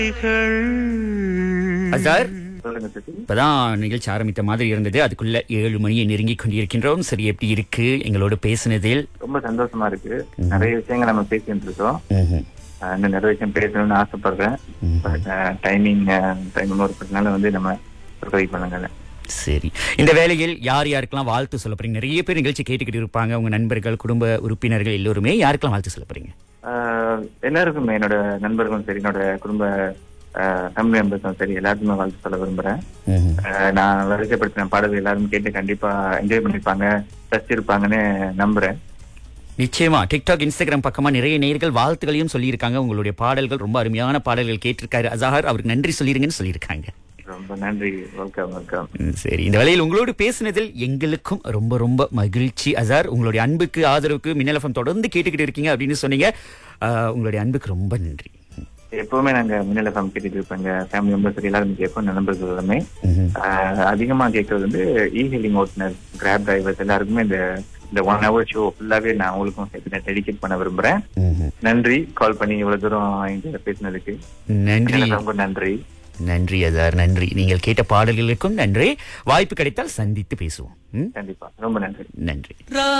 அசார் சொல்லுங்க சசி இப்பதான் நிகழ்ச்சி ஆரம்பித்த மாதிரி இருந்தது அதுக்குள்ள ஏழு மணியை நெருங்கி கொண்டிருக்கின்றோம் சரி எப்படி இருக்கு எங்களோட பேசினதில் ரொம்ப சந்தோஷமா இருக்கு நிறைய விஷயங்கள் நம்ம பேசிட்டு இருக்கோம் ம்ஹும். அஹ் இன்னும் நிறைய விஷயம் பேசணும்னு ஆசைப்படுறேன் பட் டைமிங் டைம் ஒரு பத்தினால வந்து நம்ம ட்ரை பண்ணுங்க சரி இந்த வேளையில் யார் யாருக்கெல்லாம் வாழ்த்து சொல்ல போறீங்க நிறைய பேர் நிகழ்ச்சி கேட்டுக்கிட்டு இருப்பாங்க உங்க நண்பர்கள் குடும்ப உறுப்பினர்கள் எல்லோருமே யாருக்கெல்லாம் வாழ்த்து சொல்ல போறீங்க ஆஹ் எல்லாருக்குமே என்னோட நண்பர்களும் சரி என்னோட குடும்ப ஃபேமிலி மெம்பர்ஸும் சரி எல்லாருக்குமே வாழ்த்து சொல்ல விரும்புறேன் ம்ஹும். ஆஹ் நான் வரிசைப்படுத்தின பாடல்கள் எல்லாரும் கேட்டு கண்டிப்பா என்ஜாய் பண்ணிருப்பாங்க ரசிச்சிருப்பாங்கன்னு நம்புறேன் நிச்சயமா டிக்டாக் இன்ஸ்டாகிராம் பக்கமா நிறைய நேர்கள் வாழ்த்துகளையும் சொல்லியிருக்காங்க உங்களுடைய பாடல்கள் ரொம்ப அருமையான பாடல்கள் கேட்டிருக்காரு அசாஹர் அவருக்கு நன்றி சொல்லிருங்கன்னு சொல்லியிருக்காங்க ரொம்ப நன்றி வெல்கம் வெல்கம் ம், சரி இந்த வேளையில் உங்களோடு பேசினதில் எங்களுக்கும் ரொம்ப ரொம்ப மகிழ்ச்சி அசார் உங்களுடைய அன்புக்கு ஆதரவுக்கு மின்னலஃபம் தொடர்ந்து கேட்டுக்கிட்டு இருக்கீங்க அப்படின்னு சொன்னீங்க ஆஹ், உங்களுடைய அன்புக்கு ரொம்ப நன்றி எப்பவுமே நாங்க மின்னல் எஃப்எம் கேட்டுட்டு இருப்போங்க ஃபேமிலி மெம்பர்ஸ் சரி எல்லாரும் கேட்போம் நண்பர்கள் எல்லாமே ம்ஹும். ஆஹ் அதிகமா கேட்கறது வந்து இ ஹீலிங் ஓட்டுநர் கிராப் டிரைவர்ஸ் எல்லாருக்குமே இந்த இந்த ஒன் ஹவர் ஷோ ஃபுல்லாவே நான் உங்களுக்கும் சேர்த்து டெடிகேட் பண்ண விரும்புறேன் ம்ஹும். நன்றி கால் பண்ணி இவ்வளவு தூரம் எங்க பேசினதுக்கு நன்றி ரொம்ப நன்றி நன்றி அசார் நன்றி நீங்கள் கேட்ட பாடல்களுக்கும் நன்றி வாய்ப்பு கிடைத்தால் சந்தித்து பேசுவோம் ம்? கண்டிப்பா ரொம்ப நன்றி நன்றி